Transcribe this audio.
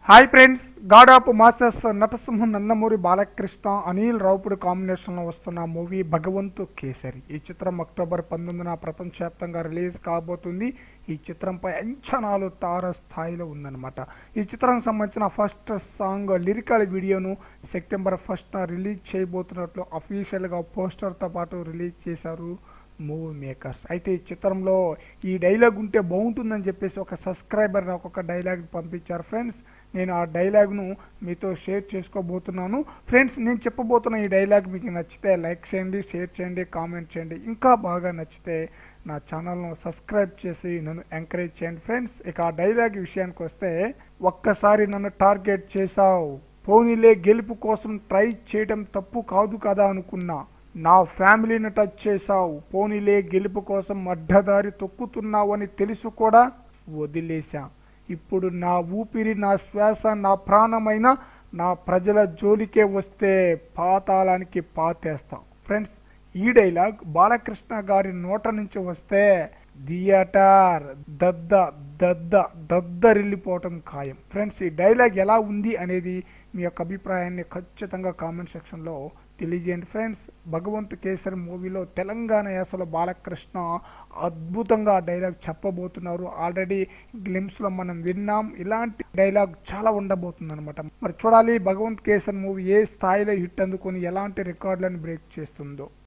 hi friends god of masters నటసింహం నందమూరి బాలకృష్ణ అనిల్ రావుపుడు కాంబినేషన్లో వస్తున్న మూవీ భగవంతు కేసరి ఈ చిత్రం అక్టోబర్ పంతొమ్మిదిన ప్రపంచవ్యాప్తంగా రిలీజ్ కాబోతుంది ఈ చిత్రంపై అంచనాలు తార స్థాయిలో ఉందన్నమాట ఈ చిత్రానికి సంబంధించిన ఫస్ట్ సాంగ్ లిరికల్ వీడియోను సెప్టెంబర్ ఫస్ట్న రిలీజ్ చేయబోతున్నట్లు అఫీషియల్గా పోస్టర్తో పాటు రిలీజ్ చేశారు మూవీ మేకర్స్ అయితే ఈ చిత్రంలో ఈ డైలాగ్ ఉంటే బాగుంటుందని చెప్పేసి ఒక సబ్స్క్రైబర్ నాకు ఒక డైలాగ్ పంపించారు ఫ్రెండ్స్ నేను ఆ డైలాగ్ను మీతో షేర్ చేసుకోబోతున్నాను ఫ్రెండ్స్ నేను చెప్పబోతున్న ఈ డైలాగ్ మీకు నచ్చితే లైక్ చేయండి షేర్ చేయండి కామెంట్ చేయండి ఇంకా బాగా నచ్చితే నా ఛానల్ను సబ్స్క్రైబ్ చేసి నన్ను ఎంకరేజ్ చేయండి ఫ్రెండ్స్ ఇక ఆ డైలాగ్ విషయానికి వస్తే ఒక్కసారి నన్ను టార్గెట్ చేశావు పోనీలే గెలుపు కోసం ట్రై చేయడం తప్పు కాదు కదా అనుకున్నా నా ఫ్యామిలీని టచ్ చేశావు పోనీలే గెలుపు కోసం అడ్డదారి తొక్కుతున్నావని తెలుసు కూడా వదిలేశా ఇప్పుడు నా ఊపిరి నా శ్వాస నా ప్రాణమైన నా ప్రజల జోలికే వస్తే పాతాళానికి పాతేస్తాం ఫ్రెండ్స్ ఈ డైలాగ్ బాలకృష్ణ గారి నోట నుంచి వస్తే థియేటర్ దద్ద దద్ద దద్దరిల్లిపోవటం ఖాయం ఫ్రెండ్స్ ఈ డైలాగ్ ఎలా ఉంది అనేది మీ యొక్క అభిప్రాయాన్ని ఖచ్చితంగా కామెంట్ సెక్షన్లో తెలియజేయండి ఫ్రెండ్స్ భగవంత్ కేసరి మూవీలో తెలంగాణ యాసలో బాలకృష్ణ అద్భుతంగా డైలాగ్ చెప్పబోతున్నారు ఆల్రెడీ గ్లిమ్స్లో మనం విన్నాం ఇలాంటి డైలాగ్ చాలా ఉండబోతుంది అనమాట మరి చూడాలి భగవంత్ కేసరి మూవీ ఏ స్థాయిలో హిట్ అందుకొని ఎలాంటి రికార్డులను బ్రేక్ చేస్తుందో